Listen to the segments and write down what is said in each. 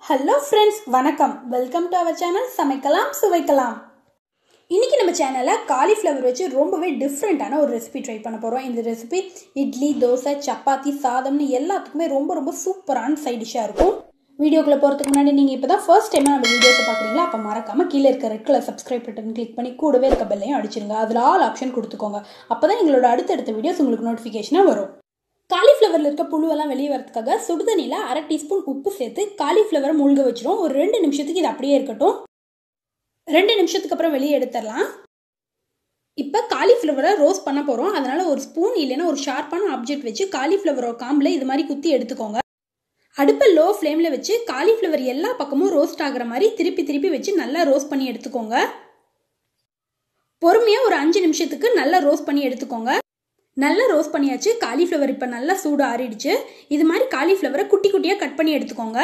hello friends வணக்கம் welcome to our channel சமைக்கலாம் சுவைக்கலாம் இன்னைக்கு நம்ம சேனலில் காலிஃப்ளவர் வச்சு ரொம்பவே டிஃப்ரெண்ட்டான ஒரு ரெசிபி ட்ரை பண்ண போகிறோம் இந்த ரெசிபி இட்லி தோசை சப்பாத்தி சாதம்னு எல்லாத்துக்குமே ரொம்ப ரொம்ப சூப்பரான சைட் டிஷ்ஷாக இருக்கும் வீடியோக்குள்ளே போகிறதுக்கு முன்னாடி நீங்கள் இப்போ தான் ஃபர்ஸ்ட் டைமாக நம்ம வீடியோஸை பார்க்குறீங்களா அப்போ மறக்காமல் கீழே இருக்க red colour subscribe button click பண்ணி கூடவே இருக்க பெல்லையும் அடிச்சிருங்க அதில் ஆல் ஆப்ஷன் கொடுத்துக்கோங்க அப்போ தான் எங்களோட அடுத்தடுத்த வீடியோஸ் உங்களுக்கு நோட்டிஃபிகேஷனாக வரும் காலிஃப்ளவரில் இருக்க புழுவெல்லாம் வெளியே வரதுக்காக சுடுதண்ணியில் அரை டீஸ்பூன் உப்பு சேர்த்து காலிஃப்ளவரை மூழ்க வச்சிரும் ஒரு ரெண்டு நிமிஷத்துக்கு இது அப்படியே இருக்கட்டும் ரெண்டு நிமிஷத்துக்கு அப்புறம் வெளியே எடுத்துடலாம் இப்போ காலிஃப்ளவரை ரோஸ்ட் பண்ண போகிறோம் அதனால் ஒரு ஸ்பூன் இல்லைன்னா ஒரு ஷார்ப்பான ஆப்ஜெக்ட் வச்சு காலிஃப்ளவரோட காம்பில் இது மாதிரி குத்தி எடுத்துக்கோங்க அடுப்பை லோ ஃப்ளேமில் வச்சு காலிஃப்ளவர் எல்லா பக்கமும் ரோஸ்ட் ஆகிற மாதிரி திருப்பி திருப்பி வச்சு நல்லா ரோஸ்ட் பண்ணி எடுத்துக்கோங்க பொறுமையாக ஒரு அஞ்சு நிமிஷத்துக்கு நல்லா ரோஸ்ட் பண்ணி எடுத்துக்கோங்க நல்லா ரோஸ்ட் பண்ணியாச்சு காலிஃப்ளவர் இப்போ நல்லா சூடு ஆறிடுச்சு இது மாதிரி காலிஃப்ளவரை குட்டி குட்டியாக கட் பண்ணி எடுத்துக்கோங்க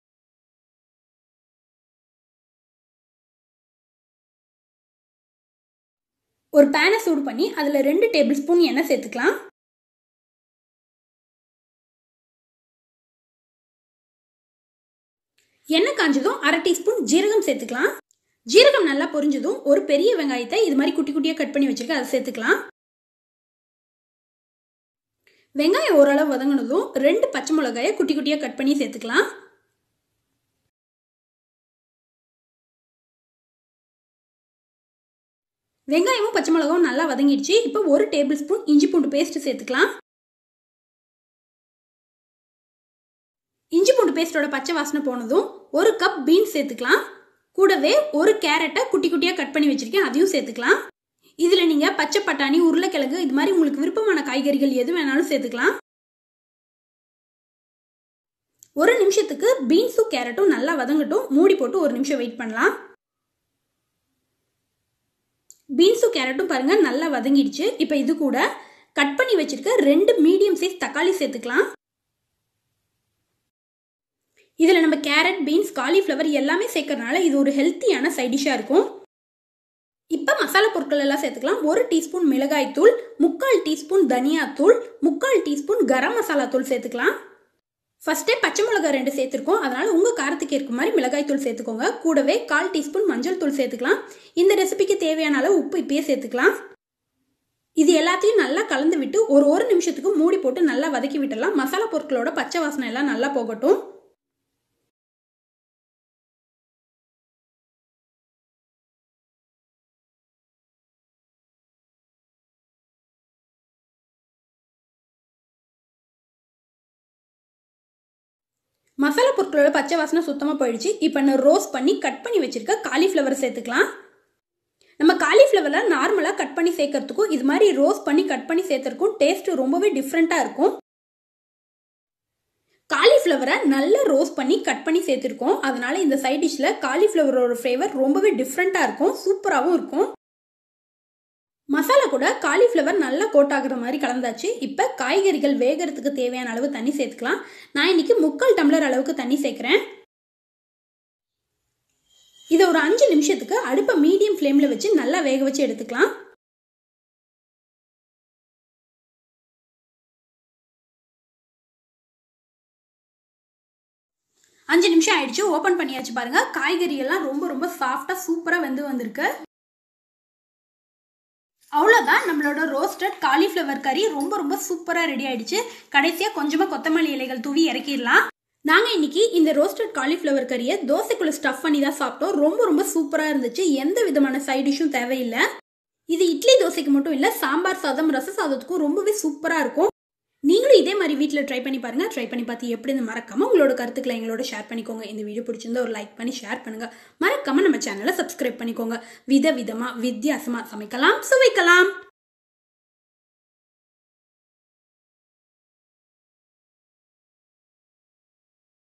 ஒரு பேனை சூடு பண்ணி அதில் ரெண்டு டேபிள் ஸ்பூன் எண்ணெய் சேர்த்துக்கலாம் எண்ணெய் காஞ்சதும் அரை டீஸ்பூன் ஜீரகம் சேர்த்துக்கலாம் ஜீரகம் நல்லா பொரிஞ்சதும் ஒரு பெரிய வெங்காயத்தை இது மாதிரி குட்டி குட்டியாக கட் பண்ணி வச்சிருக்கேன் அதை சேர்த்துக்கலாம் வெங்காயம் ஓரளவு வதங்கினதும் ரெண்டு பச்சை மிளகாயை குட்டி குட்டியாக கட் பண்ணி சேர்த்துக்கலாம் வெங்காயமும் பச்சை மிளகாவும் நல்லா வதங்கிடுச்சு இப்போ ஒரு டேபிள் ஸ்பூன் இஞ்சி பூண்டு பேஸ்ட் சேர்த்துக்கலாம் இஞ்சி பூண்டு பேஸ்டோட பச்சை வாசனை போனதும் ஒரு கப் பீன்ஸ் சேர்த்துக்கலாம் கூடவே ஒரு கேரட்டை குட்டி குட்டியாக கட் பண்ணி வச்சிருக்கேன் அதையும் சேர்த்துக்கலாம் இதில் நீங்கள் பச்சை பட்டாணி உருளைக்கிழங்கு இது மாதிரி உங்களுக்கு விருப்பமான காய்கறிகள் எது வேணாலும் சேர்த்துக்கலாம் ஒரு நிமிஷத்துக்கு பீன்ஸும் கேரட்டும் நல்லா வதங்கட்டும் மூடி போட்டு ஒரு நிமிஷம் வெயிட் பண்ணலாம் பீன்ஸும் கேரட்டும் பாருங்க நல்லா வதங்கிடுச்சு இப்போ இது கூட கட் பண்ணி வச்சிருக்க ரெண்டு மீடியம் சைஸ் தக்காளி சேர்த்துக்கலாம் இதில் நம்ம கேரட் பீன்ஸ் காலிஃப்ளவர் எல்லாமே சேர்க்கறதுனால இது ஒரு ஹெல்த்தியான சைடிஷாக இருக்கும் இப்போ மசாலா பொருட்கள் எல்லாம் சேர்த்துக்கலாம் ஒரு டீஸ்பூன் மிளகாய் தூள் முக்கால் டீஸ்பூன் தனியா தூள் முக்கால் டீஸ்பூன் கரம் மசாலா தூள் சேர்த்துக்கலாம் ஃபர்ஸ்டே பச்சை மிளகாய் ரெண்டு சேர்த்துருக்கோம் அதனால உங்கள் காரத்துக்கு ஏற்ற மாதிரி மிளகாய் தூள் சேர்த்துக்கோங்க கூடவே கால் டீஸ்பூன் மஞ்சள் தூள் சேர்த்துக்கலாம் இந்த ரெசிபிக்கு தேவையான அளவு உப்பு இப்பயே சேர்த்துக்கலாம் இது எல்லாத்தையும் நல்லா கலந்து விட்டு ஒரு ஒரு நிமிஷத்துக்கு மூடி போட்டு நல்லா வதக்கி விட்டுடலாம் மசாலா பொருட்களோட பச்சை வாசனை எல்லாம் நல்லா போகட்டும் மசாலா பொருட்களோட பச்சை வாசனை சுத்தமாக போயிடுச்சு இப்போ நான் ரோஸ்ட் பண்ணி கட் பண்ணி வச்சிருக்க காலிஃப்ளவர் சேர்த்துக்கலாம் நம்ம காலிஃப்ளவரில் நார்மலாக கட் பண்ணி சேர்க்கறதுக்கும் இது மாதிரி ரோஸ்ட் பண்ணி கட் பண்ணி சேர்த்துறதுக்கும் டேஸ்ட் ரொம்பவே டிஃப்ரெண்ட்டாக இருக்கும் காலிஃப்ளவரை நல்லா ரோஸ்ட் பண்ணி கட் பண்ணி சேர்த்துருக்கோம் அதனால இந்த சைட் டிஷ்ஷில் காலிஃப்ளவரோட ஃப்ளேவர் ரொம்பவே டிஃப்ரெண்ட்டாக இருக்கும் சூப்பராகவும் இருக்கும் மசாலா கூட காலிஃப்ளவர் நல்லா கோட் ஆகுற மாதிரி கலந்தாச்சு இப்போ காய்கறிகள் வேகிறதுக்கு தேவையான அளவு தண்ணி சேர்த்துக்கலாம் நான் இன்னைக்கு முக்கால் டம்ளர் அளவுக்கு தண்ணி சேர்க்குறேன் இதை ஒரு அஞ்சு நிமிஷத்துக்கு அடுப்பை மீடியம் ஃப்ளேமில் வச்சு நல்லா வேக வச்சு எடுத்துக்கலாம் அஞ்சு நிமிஷம் ஆயிடுச்சு ஓப்பன் பண்ணியாச்சு பாருங்க காய்கறி எல்லாம் ரொம்ப ரொம்ப சாஃப்டா சூப்பரா வெந்து வந்திருக்கு அவ்வளோதான் நம்மளோட ரோஸ்டட் காலிஃப்ளவர் கறி ரொம்ப ரொம்ப சூப்பராக ரெடி ஆயிடுச்சு கடைசியாக கொஞ்சமாக கொத்தமல்லி இலைகள் தூவி இறக்கிடலாம் நாங்கள் இன்னைக்கு இந்த ரோஸ்டட் காலிஃப்ளவர் கறியை தோசைக்குள்ள ஸ்டஃப் பண்ணி தான் சாப்பிட்டோம் ரொம்ப ரொம்ப சூப்பராக இருந்துச்சு எந்த விதமான சைட் டிஷ்ஷும் தேவையில்லை இது இட்லி தோசைக்கு மட்டும் இல்லை சாம்பார் சாதம் ரச சாதத்துக்கும் ரொம்பவே சூப்பராக இருக்கும் நீங்களும் இதே மாதிரி வீட்டில் ட்ரை பண்ணி பாருங்க ட்ரை பண்ணி பார்த்து எப்படின்னு மறக்காம உங்களோட கருத்துக்களை எங்களோட ஷேர் பண்ணிக்கோங்க இந்த வீடியோ பிடிச்சிருந்தா ஒரு லைக் பண்ணி ஷேர் பண்ணுங்க மறக்காம நம்ம சேனலை சப்ஸ்கிரைப் பண்ணிக்கோங்க வித விதமா வித்தியாசமா சமைக்கலாம் சுவைக்கலாம்